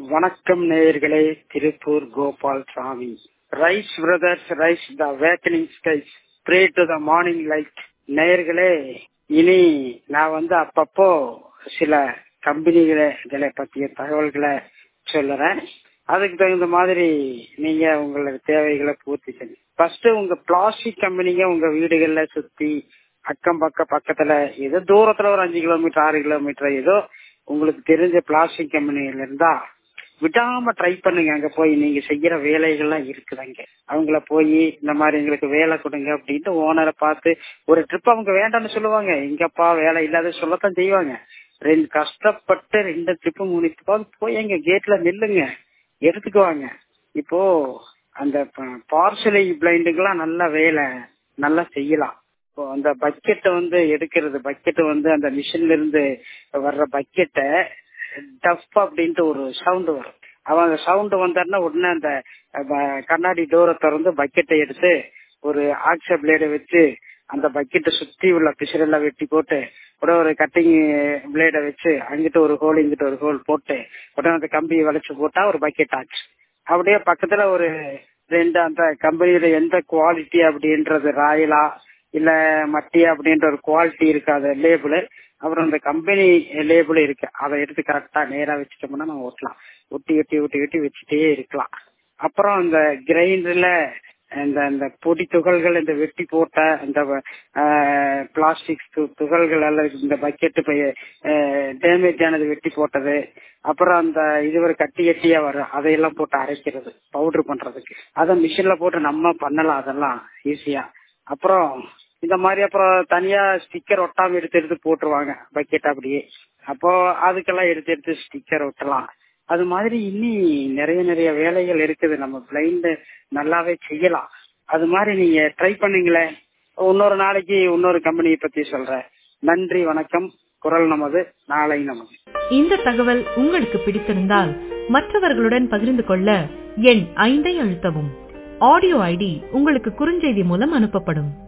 வணக்கம் நேயர்களே Tiruppur Gopalsamy rise brothers rise the wakening skies pray to the morning light நேயர்களே இனி நான் வந்து அப்பப்போ சில கம்பெனிகளை பற்றிய தகவல்களை சொல்லுறேன் அதுக்கு தகுந்த மாதிரி நீங்க உங்களோட தேவைகளை பூர்த்தி செய்யுங்க ஃபர்ஸ்ட் உங்க பிளாஸ்டிக் கம்பெனிங்க உங்க வீடுகள்ல சுத்தி அக்கம் பக்கம் பக்கத்துல ஏதோ தூரத்துல ஒரு அஞ்சு கிலோமீட்டர் ஆறு கிலோமீட்டர் ஏதோ உங்களுக்கு தெரிஞ்ச பிளாஸ்டிக் கம்பெனிகள் இருந்தா விடாம ட்ரை பண்ணுங்க அங்க போய் நீங்க செய்யற வேலைகள்லாம் இருக்குதுங்க அவங்கள போய் இந்த மாதிரி எங்களுக்கு வேலை கொடுங்க அப்படின்ட்டு ஓனரை பார்த்து ஒரு ட்ரிப் அவங்க வேண்டாம்னு சொல்லுவாங்க எங்கப்பா வேலை இல்லாத சொல்லத்தான் செய்வாங்க ரெண்டு கஷ்டப்பட்டு ரெண்டு ட்ரிப்பு மூணு ட்ரிப்பாவது போய் எங்க கேட்ல நில்லுங்க எடுத்துக்குவாங்க இப்போ அந்த பார்சலை பிளைண்டுக்கெல்லாம் நல்ல வேலை நல்லா செய்யலாம் இப்போ அந்த பக்கெட்டை வந்து எடுக்கிறது பக்கெட் வந்து அந்த மிஷின்ல இருந்து வர்ற பக்கெட்டை டஃப் அப்படின்ட்டு ஒரு சவுண்ட் வரும் அவன் அந்த சவுண்ட் வந்தாருன்னா உடனே அந்த கண்ணாடி டோரை திறந்து பக்கெட்டை எடுத்து ஒரு ஆக்ச பிளேடை வச்சு அந்த பக்கெட்டை சுத்தி உள்ள பிசிறெல்லாம் வெட்டி போட்டு உடனே ஒரு கட்டிங் பிளேடை வச்சு அங்கிட்டு ஒரு ஹோல் இங்கிட்டு ஒரு ஹோல் போட்டு உடனே அந்த கம்பியை வளைச்சு போட்டா ஒரு பக்கெட் ஆச்சு அப்படியே பக்கத்துல ஒரு ரெண்டு அந்த கம்பெனியில எந்த குவாலிட்டி அப்படின்றது ராயலா இல்ல மட்டி அப்படின்ற ஒரு குவாலிட்டி இருக்காது லேபிள் அப்புறம் இந்த கம்பெனி லேபிள் இருக்கு அதை எடுத்து கரெக்டா நேரா வச்சுட்டோம்னா நம்ம ஒட்டலாம் ஒட்டி ஒட்டி ஒட்டி ஒட்டி வச்சுட்டே இருக்கலாம் அப்புறம் இந்த கிரைண்டர்ல இந்த இந்த பொடி துகள்கள் இந்த வெட்டி போட்ட இந்த பிளாஸ்டிக் துகள்கள் எல்லாம் இந்த பக்கெட்டு டேமேஜ் ஆனது வெட்டி போட்டது அப்புறம் அந்த இது ஒரு கட்டி கட்டியா வரும் அதையெல்லாம் போட்டு அரைக்கிறது பவுடர் பண்றதுக்கு அதை மிஷின்ல போட்டு நம்ம பண்ணலாம் அதெல்லாம் ஈஸியா அப்புறம் இந்த மாதிரி அப்புறம் தனியா ஸ்டிக்கர் ஒட்டாம எடுத்து எடுத்து போட்டுருவாங்க பக்கெட் அப்படியே அப்போ அதுக்கெல்லாம் எடுத்து எடுத்து ஸ்டிக்கர் ஒட்டலாம் அது மாதிரி இன்னி நிறைய நிறைய வேலைகள் இருக்குது நம்ம பிளைண்ட் நல்லாவே செய்யலாம் அது மாதிரி நீங்க ட்ரை பண்ணுங்களேன் இன்னொரு நாளைக்கு இன்னொரு கம்பெனியை பத்தி சொல்றேன் நன்றி வணக்கம் குரல் நமது நாளை நமது இந்த தகவல் உங்களுக்கு பிடித்திருந்தால் மற்றவர்களுடன் பகிர்ந்து கொள்ள எண் ஐந்தை அழுத்தவும் ஆடியோ ஐடி உங்களுக்கு குறுஞ்செய்தி மூலம் அனுப்பப்படும்